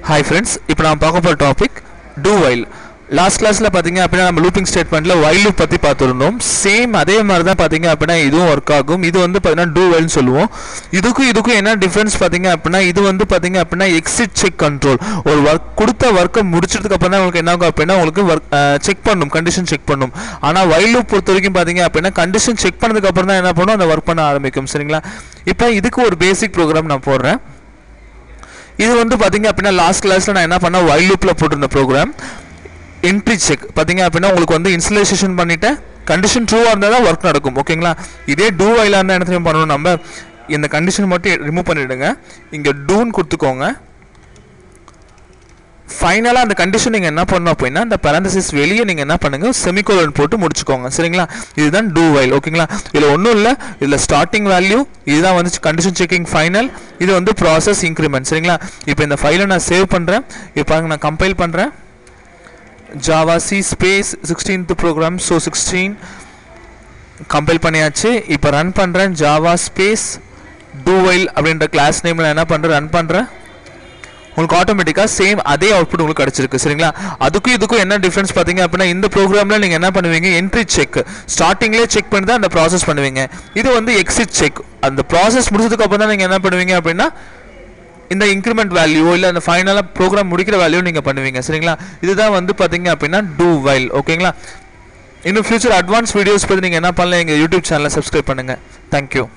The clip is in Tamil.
ஹாய் ஃப்ரெண்ட்ஸ் இப்போ நான் பார்க்க போகிற டாபிக் டூ வைல் லாஸ்ட் கிளாஸில் பார்த்தீங்க அப்படின்னா நம்ம லூப்பிங் ஸ்டேட்மெண்ட்டில் வைல் லூப் பற்றி பார்த்துருந்தோம் சேம் அதே மாதிரி தான் பார்த்தீங்க அப்படின்னா இதுவும் ஒர்க் ஆகும் இது வந்து பார்த்தீங்கன்னா டூ வைல்னு சொல்லுவோம் இதுக்கும் இதுக்கும் என்ன டிஃப்ரென்ஸ் பார்த்தீங்க அப்படின்னா இது வந்து பார்த்தீங்க அப்படின்னா எக்ஸிட் செக் கண்ட்ரோல் ஒரு ஒர்க் கொடுத்த ஒர்க்கை முடிச்சதுக்கு அப்புறம் தான் உங்களுக்கு என்ன ஆகும் அப்படின்னா உங்களுக்கு ஒர்க் செக் பண்ணும் கண்டிஷன் செக் பண்ணும் ஆனால் வைல் லூப் பொறுத்த வரைக்கும் பார்த்தீங்க அப்படின்னா கண்டிஷன் செக் பண்ணதுக்கு அப்புறம் தான் என்ன பண்ணும் அந்த ஒர்க் பண்ண ஆரம்பிக்கும் சரிங்களா இப்போ இதுக்கு ஒரு பேசிக் ப்ரோக்ராம் நான் போடுறேன் இது வந்து பார்த்தீங்க அப்படின்னா லாஸ்ட் கிளாஸில் நான் என்ன பண்ணேன் வைல் லூப்பில் போட்டிருந்த ப்ரோக்ராம் என்ட்ரி செக் பார்த்தீங்க அப்படின்னா உங்களுக்கு வந்து இன்ஸ்டலேஷன் பண்ணிவிட்டு கண்டிஷன் ட்ரூவாக இருந்தால் தான் ஒர்க் நடக்கும் ஓகேங்களா இதே டூ வைலாக இருந்தால் என்ன தெரியுமா பண்ணணும் நம்ம இந்த கண்டிஷன் மட்டும் ரிமூவ் பண்ணிவிடுங்க இங்கே டூன்னு கொடுத்துக்கோங்க ஃபைனலாக அந்த கண்டிஷன் நீங்கள் என்ன பண்ணணும் அப்படின்னா அந்த பேரந்தசிஸ் வெளியே நீங்கள் என்ன பண்ணுங்க செமிகோலன் போட்டு முடிச்சுக்கோங்க சரிங்களா இதுதான் டூ வைல் ஓகேங்களா இதில் ஒன்றும் இல்லை இதில் ஸ்டார்டிங் வேல்யூ இதுதான் வந்து கண்டிஷன் செக்கிங் ஃபைனல் இது வந்து ப்ராசஸ் இன்க்ரிமெண்ட் சரிங்களா இப்போ இந்த ஃபைலை நான் சேவ் பண்ணுறேன் இப்போ நான் கம்பைல் பண்ணுறேன் Java C space sixteenth program so sixteen compile பண்ணியாச்சு இப்போ ரன் பண்ணுறேன் ஜாவா ஸ்பேஸ் டூ வைல் அப்படின்ற கிளாஸ் நேமில் என்ன பண்ணுறேன் ரன் பண்ணுறேன் உங்களுக்கு ஆட்டோமேட்டிக்காக சேம் அதே அவுட்புட் உங்களுக்கு கிடச்சிருக்கு சரிங்களா அதுக்கும் இதுக்கும் என்ன டிஃப்ரென்ஸ் பார்த்தீங்க அப்படின்னா இந்த ப்ரோக்ராமில் நீங்கள் என்ன பண்ணுவீங்க என்ட்ரி செக் ஸ்டார்டிங்லேயே செக் பண்ணி தான் அந்த ப்ராசஸ் பண்ணுவீங்க இது வந்து எக்ஸிட் செக் அந்த ப்ராசஸ் முடிச்சதுக்கு அப்புறம் தான் நீங்கள் என்ன பண்ணுவீங்க அப்படின்னா இந்த இன்க்ரிமெண்ட் வேல்யூ இல்லை அந்த ஃபைனலாக ப்ரோக்ராம் முடிக்கிற வேல்யூ நீங்கள் பண்ணுவீங்க சரிங்களா இதுதான் வந்து பார்த்தீங்க அப்படின்னா டூ வைல் ஓகேங்களா இன்னும் ஃபியூச்சர் அட்வான்ஸ் வீடியோஸ் பற்றி நீங்கள் என்ன பண்ணலாம் எங்கள் யூடியூப் சேனலை சப்ஸ்கிரைப் பண்ணுங்கள் தேங்க்யூ